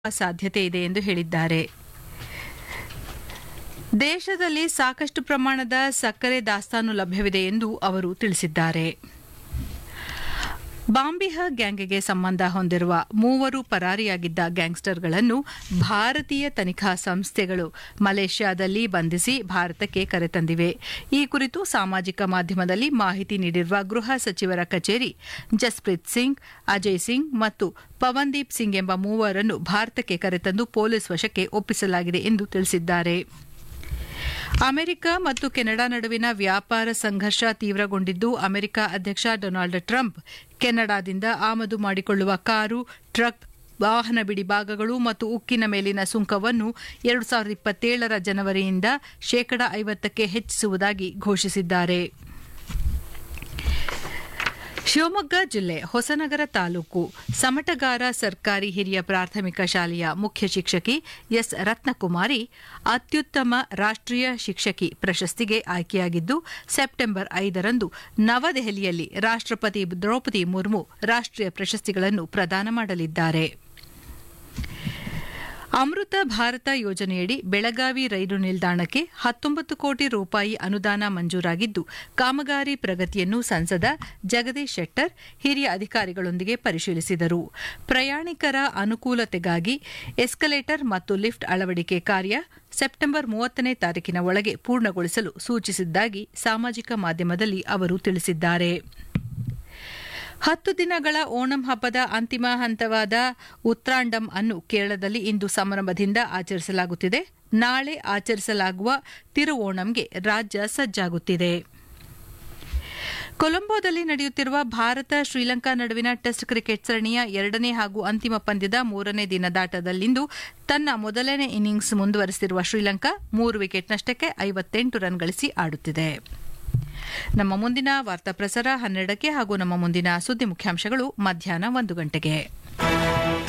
ಸಾಧ್ಯತೆ ಇದೆ ಎಂದು ಹೇಳಿದ್ದಾರೆ ದೇಶದಲ್ಲಿ ಸಾಕಷ್ಟು ಪ್ರಮಾಣದ ಸಕ್ಕರೆ ದಾಸ್ತಾನು ಲಭ್ಯವಿದೆ ಎಂದು ಅವರು ತಿಳಿಸಿದ್ದಾರೆ ಬಾಂಬಿಹ ಗ್ಯಾಂಗ್ಗೆ ಸಂಬಂಧ ಹೊಂದಿರುವ ಮೂವರು ಪರಾರಿಯಾಗಿದ್ದ ಗ್ಯಾಂಗ್ಸ್ಟರ್ಗಳನ್ನು ಭಾರತೀಯ ತನಿಖಾ ಸಂಸ್ಥೆಗಳು ಮಲೇಷ್ಯಾದಲ್ಲಿ ಬಂಧಿಸಿ ಭಾರತಕ್ಕೆ ಕರೆತಂದಿವೆ ಈ ಕುರಿತು ಸಾಮಾಜಿಕ ಮಾಧ್ಯಮದಲ್ಲಿ ಮಾಹಿತಿ ನೀಡಿರುವ ಗೃಹ ಸಚಿವರ ಕಚೇರಿ ಜಸ್ಪ್ರೀತ್ ಸಿಂಗ್ ಅಜಯ್ ಸಿಂಗ್ ಮತ್ತು ಪವನ್ದೀಪ್ ಸಿಂಗ್ ಎಂಬ ಮೂವರನ್ನು ಭಾರತಕ್ಕೆ ಕರೆತಂದು ಪೊಲೀಸ್ ವಶಕ್ಕೆ ಒಪ್ಪಿಸಲಾಗಿದೆ ಎಂದು ತಿಳಿಸಿದ್ದಾರೆ ಅಮೆರಿಕ ಮತ್ತು ಕೆನಡಾ ನಡುವಿನ ವ್ಯಾಪಾರ ಸಂಘರ್ಷ ತೀವ್ರಗೊಂಡಿದ್ದು ಅಮೆರಿಕ ಅಧ್ಯಕ್ಷ ಡೊನಾಲ್ಡ್ ಟ್ರಂಪ್ ಕೆನಡಾದಿಂದ ಆಮದು ಮಾಡಿಕೊಳ್ಳುವ ಕಾರು ಟ್ರಕ್ ವಾಹನ ಬಿಡಿ ಭಾಗಗಳು ಮತ್ತು ಉಕ್ಕಿನ ಮೇಲಿನ ಸುಂಕವನ್ನು ಎರಡು ಸಾವಿರದ ಇಪ್ಪತ್ತೇಳರ ಜನವರಿಯಿಂದ ಶೇಕಡಾ ಐವತ್ತಕ್ಕೆ ಹೆಚ್ಚಿಸುವುದಾಗಿ ಘೋಷಿಸಿದ್ದಾರೆ ಶಿವಮೊಗ್ಗ ಜಿಲ್ಲೆ ಹೊಸನಗರ ತಾಲೂಕು ಸಮಟಗಾರ ಸರ್ಕಾರಿ ಹಿರಿಯ ಪ್ರಾಥಮಿಕ ಶಾಲೆಯ ಮುಖ್ಯ ಶಿಕ್ಷಕಿ ಎಸ್ ರತ್ನಕುಮಾರಿ ಅತ್ಯುತ್ತಮ ರಾಷ್ಟ್ರೀಯ ಶಿಕ್ಷಕಿ ಪ್ರಶಸ್ತಿಗೆ ಆಯ್ಕೆಯಾಗಿದ್ದು ಸೆಪ್ಟೆಂಬರ್ ಐದರಂದು ನವದೆಹಲಿಯಲ್ಲಿ ರಾಷ್ಟ್ರಪತಿ ದ್ರೌಪದಿ ಮುರ್ಮು ರಾಷ್ಟ್ರೀಯ ಪ್ರಶಸ್ತಿಗಳನ್ನು ಪ್ರದಾನ ಮಾಡಲಿದ್ದಾರೆ ಅಮೃತ ಭಾರತ ಯೋಜನೆಯಡಿ ಬೆಳಗಾವಿ ರೈಲು ನಿಲ್ದಾಣಕ್ಕೆ ಹತ್ತೊಂಬತ್ತು ಕೋಟಿ ರೂಪಾಯಿ ಅನುದಾನ ಮಂಜೂರಾಗಿದ್ದು ಕಾಮಗಾರಿ ಪ್ರಗತಿಯನ್ನು ಸಂಸದ ಜಗದೀಶ್ ಶೆಟ್ಟರ್ ಹಿರಿಯ ಅಧಿಕಾರಿಗಳೊಂದಿಗೆ ಪರಿಶೀಲಿಸಿದರು ಪ್ರಯಾಣಿಕರ ಅನುಕೂಲತೆಗಾಗಿ ಎಸ್ಕಲೇಟರ್ ಮತ್ತು ಲಿಫ್ಟ್ ಅಳವಡಿಕೆ ಕಾರ್ಯ ಸೆಪ್ಟೆಂಬರ್ ಮೂವತ್ತನೇ ತಾರೀಕಿನ ಒಳಗೆ ಪೂರ್ಣಗೊಳಿಸಲು ಸೂಚಿಸಿದ್ದಾಗಿ ಸಾಮಾಜಿಕ ಮಾಧ್ಯಮದಲ್ಲಿ ಅವರು ತಿಳಿಸಿದ್ದಾರೆ ಹತ್ತು ದಿನಗಳ ಓಣಂ ಹಬ್ಬದ ಅಂತಿಮ ಹಂತವಾದ ಉತ್ರಾಂಡಂ ಅನ್ನು ಕೇರಳದಲ್ಲಿ ಇಂದು ಸಂಭ್ರಮದಿಂದ ಆಚರಿಸಲಾಗುತ್ತಿದೆ ನಾಳೆ ಆಚರಿಸಲಾಗುವ ತಿರುಓಣಂಗೆ ರಾಜ್ಯ ಸಜ್ಜಾಗುತ್ತಿದೆ ಕೊಲಂಬೋದಲ್ಲಿ ನಡೆಯುತ್ತಿರುವ ಭಾರತ ಶ್ರೀಲಂಕಾ ನಡುವಿನ ಟೆಸ್ಟ್ ಕ್ರಿಕೆಟ್ ಸರಣಿಯ ಎರಡನೇ ಹಾಗೂ ಅಂತಿಮ ಪಂದ್ಯದ ಮೂರನೇ ದಿನದಾಟದಲ್ಲಿಂದು ತನ್ನ ಮೊದಲನೇ ಇನ್ನಿಂಗ್ಸ್ ಮುಂದುವರೆಸಿರುವ ಶ್ರೀಲಂಕಾ ಮೂರು ವಿಕೆಟ್ ನಷ್ಟಕ್ಕೆ ಐವತ್ತೆಂಟು ರನ್ ಗಳಿಸಿ ಆಡುತ್ತಿದೆ ನಮ್ಮ ಮುಂದಿನ ವಾರ್ತಾ ಪ್ರಸಾರ ಹನ್ನೆರಡಕ್ಕೆ ಹಾಗೂ ನಮ್ಮ ಮುಂದಿನ ಸುದ್ದಿ ಮುಖ್ಯಾಂಶಗಳು ಮಧ್ಯಾಹ್ನ ಒಂದು ಗಂಟೆಗೆ